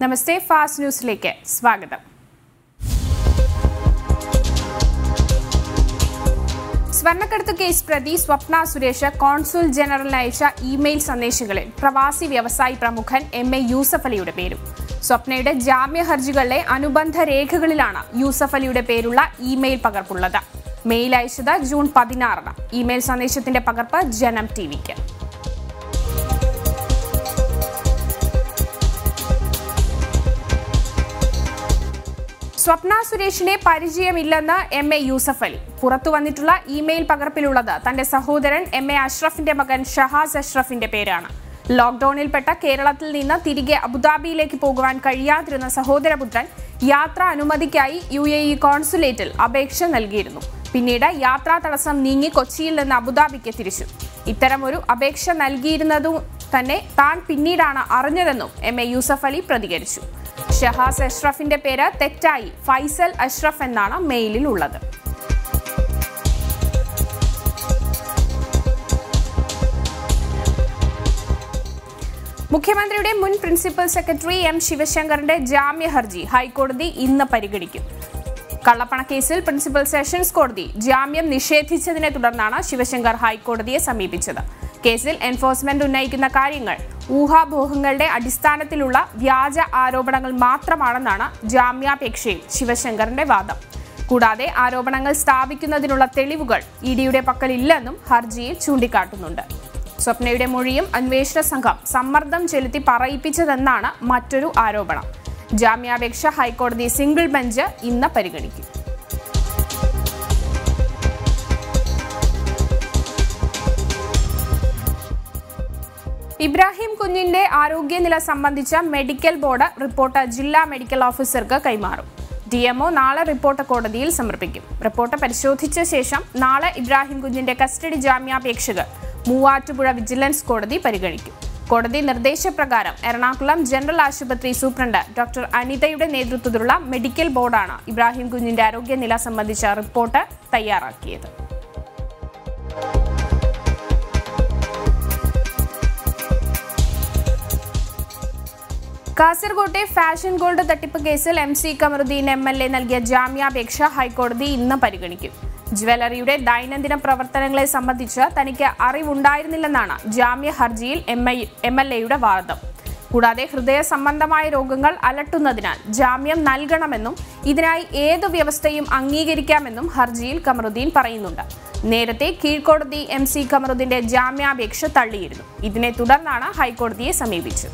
നമസ്തേ fast ന്യൂസിലേക്ക് സ്വാഗതം സ്വർണ്ണക്കടത്ത് കേസ് പ്രതി സ്വപ്ന സുരേഷ് കോൺസുൽ ജനറലിന് അയച്ച ഇമെയിൽ സന്ദേശങ്ങളിൽ പ്രവാസി വ്യവസായി പ്രമുഖൻ എം എ യൂസഫ് അലിയുടെ പേരും സ്വപ്നയുടെ ജാമ്യ ഹർജികളിലെ അനുബന്ധ രേഖകളിലാണ് യൂസഫ് അലിയുടെ പേരുള്ള ഇമെയിൽ പകർപ്പുള്ളത് മെയിൽ അയച്ചത് ജൂൺ പതിനാറിന് ഇമെയിൽ സന്ദേശത്തിന്റെ പകർപ്പ് ജനം ടിവിക്ക് സ്വപ്ന സുരേഷിനെ പരിചയമില്ലെന്ന് എം എ യൂസഫ് അലി പുറത്തു വന്നിട്ടുള്ള ഇമെയിൽ പകർപ്പിലുള്ളത് തന്റെ സഹോദരൻ എം എ അഷ്റഫിന്റെ മകൻ ഷഹാസ് അഷ്റഫിന്റെ പേരാണ് ലോക്ഡൌണിൽപ്പെട്ട കേരളത്തിൽ നിന്ന് തിരികെ അബുദാബിയിലേക്ക് പോകുവാൻ കഴിയാതിരുന്ന സഹോദരപുത്രൻ യാത്രാ അനുമതിക്കായി യു എ ഇ കോൺസുലേറ്റിൽ അപേക്ഷ നൽകിയിരുന്നു പിന്നീട് യാത്രാ തടസ്സം നീങ്ങി കൊച്ചിയിൽ നിന്ന് അബുദാബിക്ക് തിരിച്ചു ഇത്തരമൊരു അപേക്ഷ നൽകിയിരുന്നതും തന്നെ താൻ പിന്നീടാണ് അറിഞ്ഞതെന്നും എം എ യൂസഫ് അലി പ്രതികരിച്ചു ഷഹാസ് അഷ്റഫിന്റെ പേര് തെറ്റായി ഫൈസൽ അഷ്റഫ് എന്നാണ് മെയിലിൽ ഉള്ളത് മുഖ്യമന്ത്രിയുടെ മുൻ പ്രിൻസിപ്പൽ സെക്രട്ടറി എം ശിവശങ്കറിന്റെ ജാമ്യ ഹർജി ഹൈക്കോടതി ഇന്ന് പരിഗണിക്കും കള്ളപ്പണക്കേസിൽ പ്രിൻസിപ്പൽ സെഷൻസ് കോടതി ജാമ്യം നിഷേധിച്ചതിനെ തുടർന്നാണ് ശിവശങ്കർ ഹൈക്കോടതിയെ സമീപിച്ചത് കേസിൽ എൻഫോഴ്സ്മെന്റ് ഉന്നയിക്കുന്ന കാര്യങ്ങൾ ഊഹാപോഹങ്ങളുടെ അടിസ്ഥാനത്തിലുള്ള വ്യാജ ആരോപണങ്ങൾ മാത്രമാണെന്നാണ് ജാമ്യാപേക്ഷയിൽ ശിവശങ്കറിന്റെ വാദം കൂടാതെ ആരോപണങ്ങൾ സ്ഥാപിക്കുന്നതിനുള്ള തെളിവുകൾ ഇഡിയുടെ പക്കലില്ലെന്നും ഹർജിയിൽ ചൂണ്ടിക്കാട്ടുന്നുണ്ട് സ്വപ്നയുടെ മൊഴിയും അന്വേഷണ സംഘം സമ്മർദ്ദം ചെലുത്തി പറയിപ്പിച്ചതെന്നാണ് മറ്റൊരു ആരോപണം ജാമ്യാപേക്ഷ ഹൈക്കോടതി സിംഗിൾ ബെഞ്ച് ഇന്ന് പരിഗണിക്കും ഇബ്രാഹിം കുഞ്ഞിന്റെ ആരോഗ്യനില സംബന്ധിച്ച മെഡിക്കൽ ബോർഡ് റിപ്പോർട്ട് ജില്ലാ മെഡിക്കൽ ഓഫീസർക്ക് കൈമാറും ഡി എംഒ നാളെ റിപ്പോർട്ട് കോടതിയിൽ സമർപ്പിക്കും റിപ്പോർട്ട് പരിശോധിച്ച ശേഷം നാളെ ഇബ്രാഹിം കുഞ്ഞിന്റെ കസ്റ്റഡി ജാമ്യാപേക്ഷകൾ മൂവാറ്റുപുഴ വിജിലൻസ് കോടതി പരിഗണിക്കും കോടതി നിർദ്ദേശപ്രകാരം എറണാകുളം ജനറൽ ആശുപത്രി സൂപ്രണ്ട് ഡോക്ടർ അനിതയുടെ നേതൃത്വത്തിലുള്ള മെഡിക്കൽ ബോർഡാണ് ഇബ്രാഹിം കുഞ്ഞിന്റെ ആരോഗ്യനില സംബന്ധിച്ച റിപ്പോർട്ട് തയ്യാറാക്കിയത് കാസർകോട്ടെ ഫാഷൻ ഗോൾഡ് തട്ടിപ്പ് കേസിൽ M C Kamaruddin M L A നൽകിയ ജാമ്യാപേക്ഷ ഹൈക്കോടതി ഇന്ന് പരിഗണിക്കും ജ്വല്ലറിയുടെ ദൈനംദിന പ്രവർത്തനങ്ങളെ സംബന്ധിച്ച് തനിക്ക് അറിവുണ്ടായിരുന്നില്ലെന്നാണ് ജാമ്യ ഹർജിയിൽ എം എൽ എയുടെ വാദം കൂടാതെ ഹൃദയ സംബന്ധമായ രോഗങ്ങൾ അലട്ടുന്നതിനാൽ ജാമ്യം നൽകണമെന്നും ഇതിനായി ഏതു വ്യവസ്ഥയും അംഗീകരിക്കാമെന്നും ഹർജിയിൽ കമറുദ്ദീൻ പറയുന്നുണ്ട് നേരത്തെ കീഴ്ക്കോടതി എം സി കമറുദ്ദീന്റെ ജാമ്യാപേക്ഷ തള്ളിയിരുന്നു ഇതിനെ തുടർന്നാണ് ഹൈക്കോടതിയെ സമീപിച്ചത്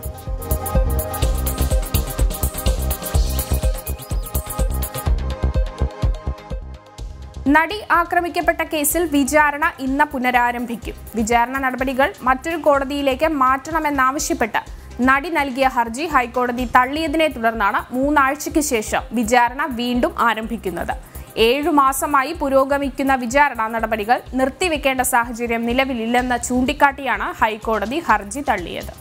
നടി ആക്രമിക്കപ്പെട്ട കേസിൽ വിചാരണ ഇന്ന് പുനരാരംഭിക്കും വിചാരണ നടപടികൾ മറ്റൊരു കോടതിയിലേക്ക് മാറ്റണമെന്നാവശ്യപ്പെട്ട് നടി നൽകിയ ഹർജി ഹൈക്കോടതി തള്ളിയതിനെ തുടർന്നാണ് മൂന്നാഴ്ചയ്ക്ക് ശേഷം വിചാരണ വീണ്ടും ആരംഭിക്കുന്നത് ഏഴു മാസമായി പുരോഗമിക്കുന്ന വിചാരണ നടപടികൾ നിർത്തിവെക്കേണ്ട സാഹചര്യം നിലവിലില്ലെന്ന് ചൂണ്ടിക്കാട്ടിയാണ് ഹൈക്കോടതി ഹർജി തള്ളിയത്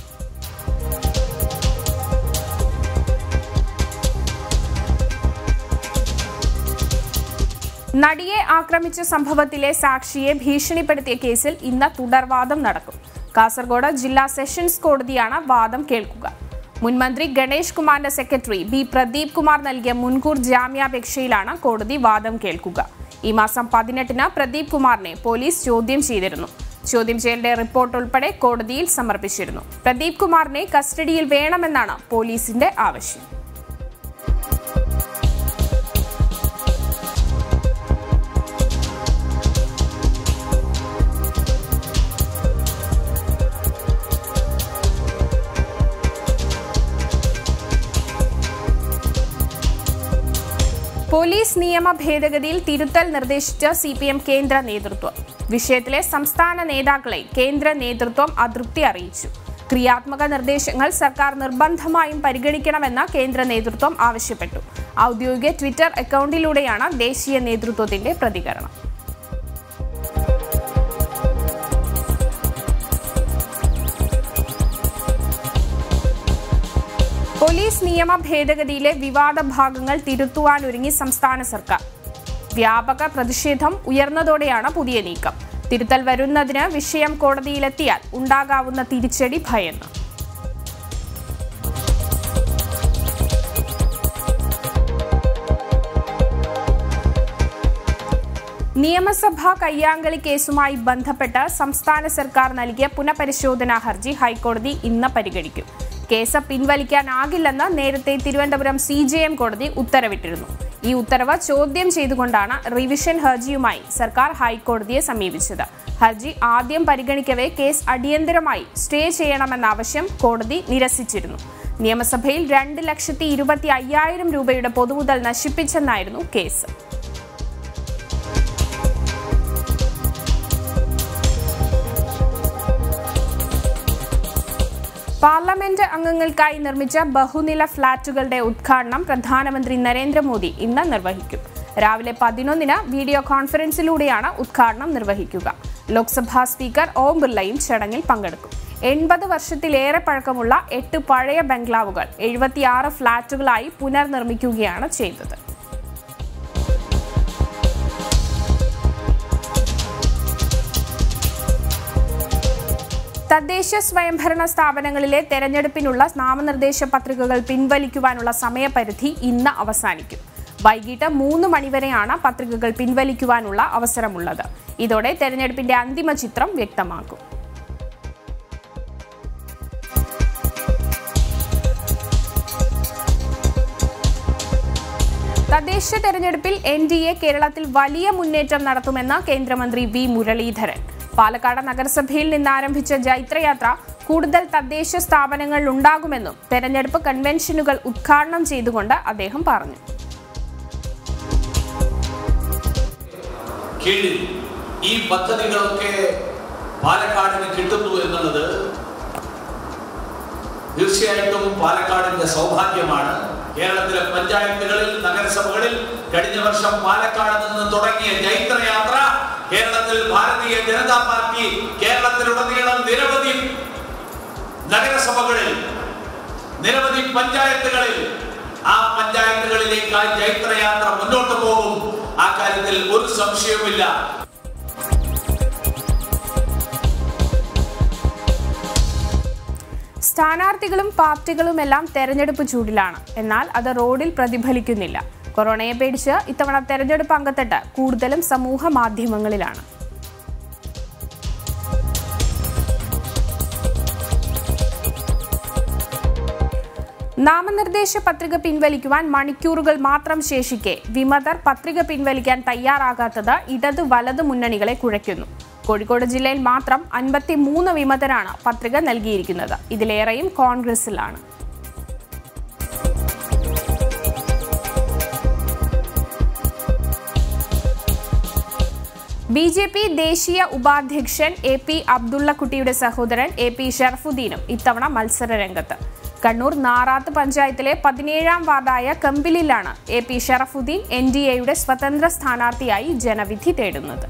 നടിയെ ആക്രമിച്ച സംഭവത്തിലെ സാക്ഷിയെ ഭീഷണിപ്പെടുത്തിയ കേസിൽ ഇന്ന് തുടർവാദം നടക്കും കാസർഗോഡ് ജില്ലാ സെഷൻസ് കോടതിയാണ് വാദം കേൾക്കുക മുൻമന്ത്രി ഗണേഷ് കുമാറിന്റെ സെക്രട്ടറി ബി പ്രദീപ് കുമാർ നൽകിയ മുൻകൂർ ജാമ്യാപേക്ഷയിലാണ് കോടതി വാദം കേൾക്കുക ഈ മാസം പതിനെട്ടിന് പ്രദീപ് കുമാറിനെ പോലീസ് ചോദ്യം ചെയ്തിരുന്നു ചോദ്യം ചെയ്യലിന്റെ റിപ്പോർട്ട് ഉൾപ്പെടെ കോടതിയിൽ സമർപ്പിച്ചിരുന്നു പ്രദീപ് കുമാറിനെ കസ്റ്റഡിയിൽ വേണമെന്നാണ് പോലീസിന്റെ ആവശ്യം പോലീസ് നിയമ ഭേദഗതിയിൽ തിരുത്തൽ നിർദ്ദേശിച്ച സി പി എം കേന്ദ്ര നേതൃത്വം വിഷയത്തിലെ സംസ്ഥാന നേതാക്കളെ കേന്ദ്ര നേതൃത്വം അതൃപ്തി അറിയിച്ചു ക്രിയാത്മക നിർദ്ദേശങ്ങൾ സർക്കാർ നിർബന്ധമായും പരിഗണിക്കണമെന്ന് കേന്ദ്ര നേതൃത്വം ആവശ്യപ്പെട്ടു ഔദ്യോഗിക ട്വിറ്റർ അക്കൗണ്ടിലൂടെയാണ് ദേശീയ നേതൃത്വത്തിന്റെ പ്രതികരണം പോലീസ് നിയമ ഭേദഗതിയിലെ വിവാദ ഭാഗങ്ങൾ തിരുത്തുവാനൊരുങ്ങി സംസ്ഥാന സർക്കാർ വ്യാപക പ്രതിഷേധം ഉയർന്നതോടെയാണ് പുതിയ നീക്കം തിരുത്തൽ വരുന്നതിന് വിഷയം കോടതിയിലെത്തിയാൽ ഉണ്ടാകാവുന്ന തിരിച്ചടി ഭയന്ന് നിയമസഭാ കയ്യാങ്കളി കേസുമായി ബന്ധപ്പെട്ട് സംസ്ഥാന സർക്കാർ നൽകിയ പുനഃപരിശോധനാ ഹർജി ഹൈക്കോടതി ഇന്ന് പരിഗണിക്കും കേസ് പിൻവലിക്കാനാകില്ലെന്ന് നേരത്തെ തിരുവനന്തപുരം സി ജെ എം കോടതി ഉത്തരവിട്ടിരുന്നു ഈ ഉത്തരവ് ചോദ്യം ചെയ്തുകൊണ്ടാണ് റിവിഷൻ ഹർജിയുമായി സർക്കാർ ഹൈക്കോടതിയെ സമീപിച്ചത് ഹർജി ആദ്യം പരിഗണിക്കവേ കേസ് അടിയന്തരമായി സ്റ്റേ ചെയ്യണമെന്ന ആവശ്യം കോടതി നിരസിച്ചിരുന്നു നിയമസഭയിൽ രണ്ട് ലക്ഷത്തി ഇരുപത്തി അയ്യായിരം രൂപയുടെ പൊതുമുതൽ നശിപ്പിച്ചെന്നായിരുന്നു കേസ് പാർലമെന്റ് അംഗങ്ങൾക്കായി നിർമ്മിച്ച ബഹുനില ഫ്ളാറ്റുകളുടെ ഉദ്ഘാടനം പ്രധാനമന്ത്രി നരേന്ദ്രമോദി ഇന്ന് നിർവഹിക്കും രാവിലെ പതിനൊന്നിന് വീഡിയോ കോൺഫറൻസിലൂടെയാണ് ഉദ്ഘാടനം നിർവഹിക്കുക ലോക്സഭാ സ്പീക്കർ ഓം ബിർളയും ചടങ്ങിൽ പങ്കെടുക്കും എൺപത് വർഷത്തിലേറെ പഴക്കമുള്ള എട്ട് പഴയ ബംഗ്ലാവുകൾ എഴുപത്തിയാറ് ഫ്ളാറ്റുകളായി പുനർനിർമ്മിക്കുകയാണ് ചെയ്തത് തദ്ദേശ സ്വയംഭരണ സ്ഥാപനങ്ങളിലെ തെരഞ്ഞെടുപ്പിനുള്ള നാമനിർദ്ദേശ പത്രികകൾ പിൻവലിക്കുവാനുള്ള സമയപരിധി ഇന്ന് അവസാനിക്കും വൈകിട്ട് മൂന്ന് മണിവരെയാണ് പത്രികകൾ പിൻവലിക്കുവാനുള്ള അവസരമുള്ളത് ഇതോടെ തെരഞ്ഞെടുപ്പിന്റെ അന്തിമ ചിത്രം വ്യക്തമാക്കും തദ്ദേശ തെരഞ്ഞെടുപ്പിൽ എൻ ഡി എ കേരളത്തിൽ വലിയ മുന്നേറ്റം നടത്തുമെന്ന് കേന്ദ്രമന്ത്രി വി മുരളീധരൻ പാലക്കാട് നഗരസഭയിൽ നിന്ന് ആരംഭിച്ച ജൈത്രയാത്ര കൂടുതൽ തദ്ദേശ സ്ഥാപനങ്ങളിൽ ഉണ്ടാകുമെന്നും തെരഞ്ഞെടുപ്പ് കൺവെൻഷനുകൾ ഉദ്ഘാടനം ചെയ്തുകൊണ്ട് അദ്ദേഹം പറഞ്ഞു കീഴിൽ ഈ പദ്ധതികളൊക്കെ പാലക്കാടിന് കിട്ടുന്നു എന്നുള്ളത് തീർച്ചയായിട്ടും പാലക്കാടിന്റെ സൗഭാഗ്യമാണ് കേരളത്തിലെ പഞ്ചായത്തുകളിൽ നഗരസഭകളിൽ കഴിഞ്ഞ വർഷം പാലക്കാട് നിന്ന് തുടങ്ങിയ ജൈത്രയാത്ര കേരളത്തിൽ ഭാരതീയ ജനതാ പാർട്ടി കേരളത്തിലുടനീളം നിരവധി നഗരസഭകളിൽ നിരവധി പഞ്ചായത്തുകളിൽ ആ പഞ്ചായത്തുകളിലേക്ക് ആ ജൈത്രയാത്ര മുന്നോട്ട് പോകും ആ കാര്യത്തിൽ ഒരു സംശയവുമില്ല സ്ഥാനാർത്ഥികളും പാർട്ടികളുമെല്ലാം തെരഞ്ഞെടുപ്പ് ചൂടിലാണ് എന്നാൽ അത് റോഡിൽ പ്രതിഫലിക്കുന്നില്ല കൊറോണയെ പേടിച്ച് ഇത്തവണ തെരഞ്ഞെടുപ്പ് അങ്കത്തട്ട് കൂടുതലും സമൂഹ മാധ്യമങ്ങളിലാണ് നാമനിർദ്ദേശ പത്രിക പിൻവലിക്കുവാൻ മണിക്കൂറുകൾ മാത്രം ശേഷിക്കെ വിമതർ പത്രിക പിൻവലിക്കാൻ തയ്യാറാകാത്തത് ഇടത് വലത് മുന്നണികളെ കുഴയ്ക്കുന്നു കോഴിക്കോട് ജില്ലയിൽ മാത്രം അൻപത്തി മൂന്ന് വിമതരാണ് പത്രിക നൽകിയിരിക്കുന്നത് ഇതിലേറെയും കോൺഗ്രസിലാണ് ബി ജെ പി ദേശീയ ഉപാധ്യക്ഷൻ എ പി അബ്ദുള്ളക്കുട്ടിയുടെ സഹോദരൻ എ പി ഷറഫുദ്ദീനും ഇത്തവണ മത്സര രംഗത്ത് കണ്ണൂർ നാറാത്ത് പഞ്ചായത്തിലെ പതിനേഴാം വാർഡായ കമ്പിലിലാണ് A P Sharafuddin N D എയുടെ സ്വതന്ത്ര സ്ഥാനാർത്ഥിയായി ജനവിധി തേടുന്നത്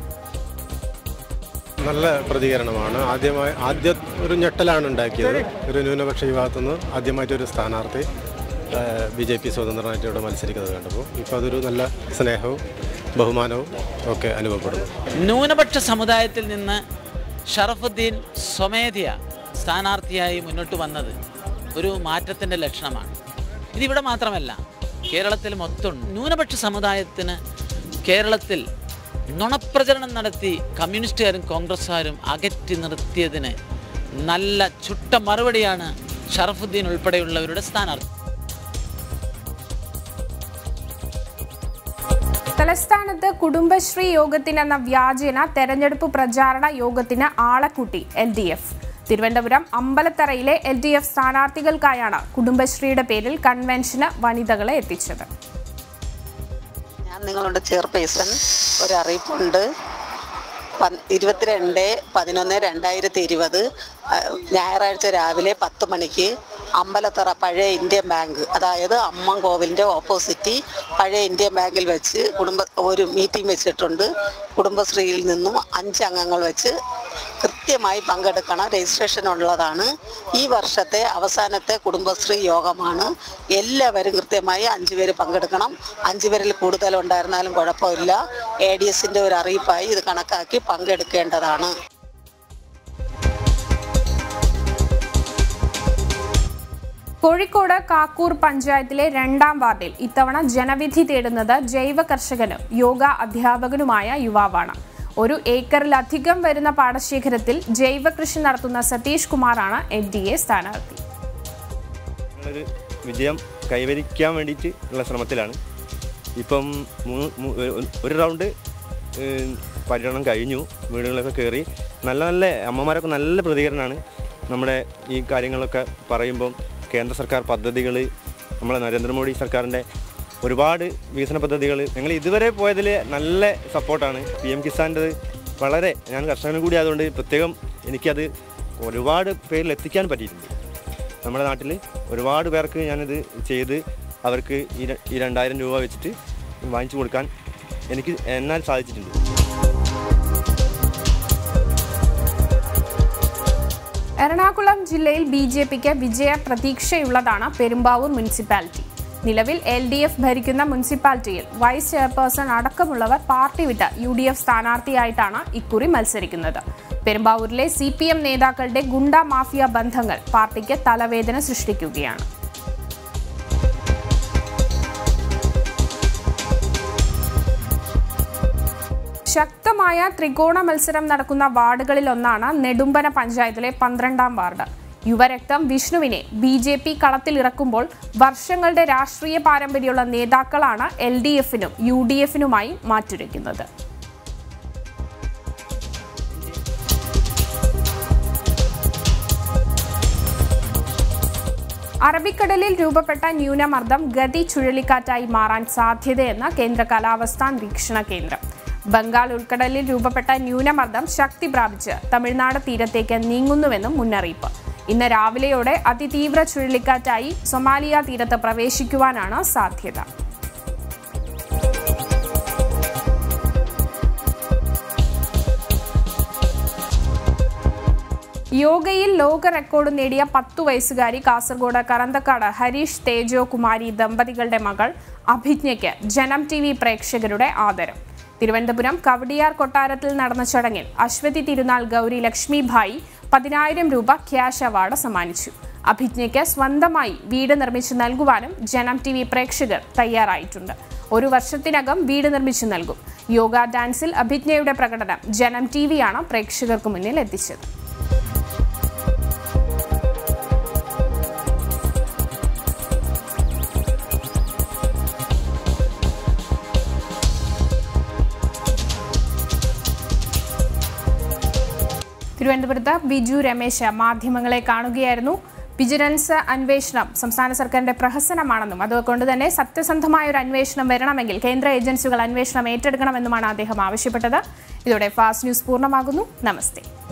നല്ല പ്രതികരണമാണ് ആദ്യമായി ആദ്യ ഒരു ഞെട്ടലാണ് ഉണ്ടാക്കിയത് ഒരു ന്യൂനപക്ഷ വിഭാഗത്തു നിന്ന് ആദ്യമായിട്ട് ഒരു സ്ഥാനാർത്ഥി ബി ജെ പി സ്വതന്ത്രനായിട്ട് ഇവിടെ മത്സരിക്കുന്നത് കണ്ടപ്പോൾ ഇപ്പോൾ അതൊരു നല്ല സ്നേഹവും ബഹുമാനവും ഒക്കെ അനുഭവപ്പെടുന്നു ന്യൂനപക്ഷ സമുദായത്തിൽ നിന്ന് ഷറഫുദ്ദീൻ സ്വമേധയ സ്ഥാനാർത്ഥിയായി മുന്നോട്ട് വന്നത് ഒരു മാറ്റത്തിൻ്റെ ലക്ഷണമാണ് ഇതിവിടെ മാത്രമല്ല കേരളത്തിൽ മൊത്തം ന്യൂനപക്ഷ സമുദായത്തിന് കേരളത്തിൽ നുണപ്രചരണം നടത്തി കമ്മ്യൂണിസ്റ്റുകാരും കോൺഗ്രസ്സുകാരും അകറ്റി നിർത്തിയതിന് നല്ല ചുട്ട മറുപടിയാണ് ഷറഫുദ്ദീൻ ഉൾപ്പെടെയുള്ളവരുടെ സ്ഥാനാർത്ഥി തലസ്ഥാനത്ത് കുടുംബശ്രീ യോഗത്തിനെന്ന വ്യാജേന തെരഞ്ഞെടുപ്പ് പ്രചാരണ യോഗത്തിന് ആളെക്കൂട്ടി എൽ ഡി എഫ് തിരുവനന്തപുരം അമ്പലത്തറയിലെ എൽ ഡി എഫ് സ്ഥാനാർത്ഥികൾക്കായാണ് കുടുംബശ്രീയുടെ പേരിൽ കൺവെൻഷന് വനിതകളെ എത്തിച്ചത് ഞാൻ നിങ്ങളുടെ ചെയർപേഴ്സൺ ഒരു അറിയിപ്പുണ്ട് പൻ- ഇരുപത്തിരണ്ട് പതിനൊന്ന് രണ്ടായിരത്തി ഇരുപത് ഞായറാഴ്ച രാവിലെ പത്ത് മണിക്ക് അമ്പലത്തറ പഴയ ഇന്ത്യൻ ബാങ്ക് അതായത് അമ്മൻ കോവിലിൻ്റെ ഓപ്പോസിറ്റ് പഴയ ഇന്ത്യൻ ബാങ്കിൽ വെച്ച് കുടുംബ ഒരു മീറ്റിംഗ് വെച്ചിട്ടുണ്ട് കുടുംബശ്രീയിൽ നിന്നും അഞ്ച് അംഗങ്ങൾ വെച്ച് കൃത്യമായി പങ്കെടുക്കണം രജിസ്ട്രേഷൻ ഉള്ളതാണ് ഈ വർഷത്തെ അവസാനത്തെ കുടുംബശ്രീ യോഗമാണ് എല്ലാവരും കൃത്യമായി അഞ്ച് പേര് പങ്കെടുക്കണം അഞ്ച് പേരിൽ കൂടുതൽ ഉണ്ടായിരുന്നാലും കുഴപ്പമില്ല എ ഡി എസിൻ്റെ ഒരു അറിയിപ്പായി ഇത് കണക്കാക്കി പങ്കെടുക്കേണ്ടതാണ് കോഴിക്കോട് കാക്കൂർ പഞ്ചായത്തിലെ രണ്ടാം വാർഡിൽ ഇത്തവണ ജനവിധി തേടുന്നത് ജൈവ കർഷകനും യോഗ അധ്യാപകനുമായ യുവാവാണ് ഒരു ഏക്കറിലധികം വരുന്ന പാടശേഖരത്തിൽ ജൈവ കൃഷി നടത്തുന്ന സതീഷ് കുമാറാണ് എൻ ഡി എ സ്ഥാനാർത്ഥി ഞങ്ങളൊരു വിജയം കൈവരിക്കാൻ വേണ്ടിയിട്ട് ഉള്ള ശ്രമത്തിലാണ് ഇപ്പം മൂന്ന് മൂ- ഒരു- ഒരു റൗണ്ട് ഏഹ്, പര്യടനം കഴിഞ്ഞു വീടുകളൊക്കെ കയറി നല്ല നല്ല അമ്മമാരൊക്കെ നല്ല പ്രതികരണമാണ് നമ്മുടെ ഈ കാര്യങ്ങളൊക്കെ പറയുമ്പം കേന്ദ്ര സർക്കാർ പദ്ധതികൾ നമ്മളെ നരേന്ദ്രമോദി സർക്കാരിൻ്റെ ഒരുപാട് വികസന പദ്ധതികൾ ഞങ്ങൾ ഇതുവരെ പോയതിൽ നല്ല സപ്പോർട്ടാണ് പി എം കിസാൻ്റെത് വളരെ ഞാൻ കർഷകനും കൂടി ആയതുകൊണ്ട് പ്രത്യേകം എനിക്കത് ഒരുപാട് പേരിൽ എത്തിക്കാൻ പറ്റിയിട്ടുണ്ട് നമ്മുടെ നാട്ടിൽ ഒരുപാട് പേർക്ക് ഞാനിത് ചെയ്ത് അവർക്ക് ഈ ര- ഈ രണ്ടായിരം രൂപ വെച്ചിട്ട് വാങ്ങിച്ചു കൊടുക്കാൻ എനിക്ക് എന്നാൽ സാധിച്ചിട്ടുണ്ട് എറണാകുളം ജില്ലയിൽ ബി ജെ പിക്ക് വിജയ പ്രതീക്ഷയുള്ളതാണ് പെരുമ്പാവൂർ മുനിസിപ്പാലിറ്റി നിലവിൽ എൽ ഡി എഫ് ഭരിക്കുന്ന മുനിസിപ്പാലിറ്റിയിൽ വൈസ് ചെയർപേഴ്സൺ അടക്കമുള്ളവർ പാർട്ടി വിട്ട് യു ഡി എഫ് സ്ഥാനാർത്ഥിയായിട്ടാണ് ഇക്കുറി മത്സരിക്കുന്നത് പെരുമ്പാവൂരിലെ സി പി എം നേതാക്കളുടെ ഗുണ്ട മാഫിയ ബന്ധങ്ങൾ പാർട്ടിക്ക് തലവേദന സൃഷ്ടിക്കുകയാണ് ശക്തമായ ത്രികോണ മത്സരം നടക്കുന്ന വാർഡുകളിലൊന്നാണ് നെടുമ്പന പഞ്ചായത്തിലെ പന്ത്രണ്ടാം വാർഡ് യുവരക്തം വിഷ്ണുവിനെ ബി ജെ പി കളത്തിലിറക്കുമ്പോൾ വർഷങ്ങളുടെ രാഷ്ട്രീയ പാരമ്പര്യമുള്ള നേതാക്കളാണ് എൽ ഡി എഫിനും യു ഡി എഫിനുമായി മാറ്റുരയ്ക്കുന്നത് അറബിക്കടലിൽ രൂപപ്പെട്ട ന്യൂനമർദ്ദം ഗതി ചുഴലിക്കാറ്റായി മാറാൻ സാധ്യതയെന്ന് കേന്ദ്ര കാലാവസ്ഥാ നിരീക്ഷണ കേന്ദ്രം ബംഗാൾ ഉൾക്കടലിൽ രൂപപ്പെട്ട ന്യൂനമർദ്ദം ശക്തി പ്രാപിച്ച് തമിഴ്നാട് തീരത്തേക്ക് നീങ്ങുന്നുവെന്നും മുന്നറിയിപ്പ് ഇന്ന് രാവിലെയോടെ അതിതീവ്ര ചുഴലിക്കാറ്റായി സൊമാലിയ തീരത്ത് പ്രവേശിക്കുവാനാണ് സാധ്യത യോഗയിൽ ലോക റെക്കോർഡ് നേടിയ പത്തു വയസ്സുകാരി കാസർഗോഡ് കറന്തക്കാട് ഹരീഷ് തേജോ കുമാരി ദമ്പതികളുടെ മകൾ അഭിജ്ഞയ്ക്ക് ജനം ടി വി പ്രേക്ഷകരുടെ ആദരം തിരുവനന്തപുരം കവടിയാർ കൊട്ടാരത്തിൽ നടന്ന ചടങ്ങിൽ അശ്വതി തിരുനാൾ ഗൗരി ലക്ഷ്മിഭായി പതിനായിരം രൂപ ക്യാഷ് അവാർഡ് സമ്മാനിച്ചു അഭിജ്ഞയ്ക്ക് സ്വന്തമായി വീട് നിർമ്മിച്ചു നൽകുവാനും ജനം ടി വി പ്രേക്ഷകർ തയ്യാറായിട്ടുണ്ട് ഒരു വർഷത്തിനകം വീട് നിർമ്മിച്ചു നൽകും യോഗ ഡാൻസിൽ അഭിജ്ഞയുടെ പ്രകടനം ജനം ടി വിയാണ് പ്രേക്ഷകർക്ക് മുന്നിൽ എത്തിച്ചത് തിരുവനന്തപുരത്ത് ബിജു രമേശ് മാധ്യമങ്ങളെ കാണുകയായിരുന്നു വിജിലൻസ് അന്വേഷണം സംസ്ഥാന സർക്കാരിന്റെ പ്രഹസനമാണെന്നും അതുകൊണ്ട് തന്നെ സത്യസന്ധമായ ഒരു അന്വേഷണം വരണമെങ്കിൽ കേന്ദ്ര ഏജൻസികൾ അന്വേഷണം ഏറ്റെടുക്കണമെന്നുമാണ് അദ്ദേഹം ആവശ്യപ്പെട്ടത് ഇതോടെ ഫാസ്റ്റ് ന്യൂസ് പൂർണ്ണമാകുന്നു നമസ്തേ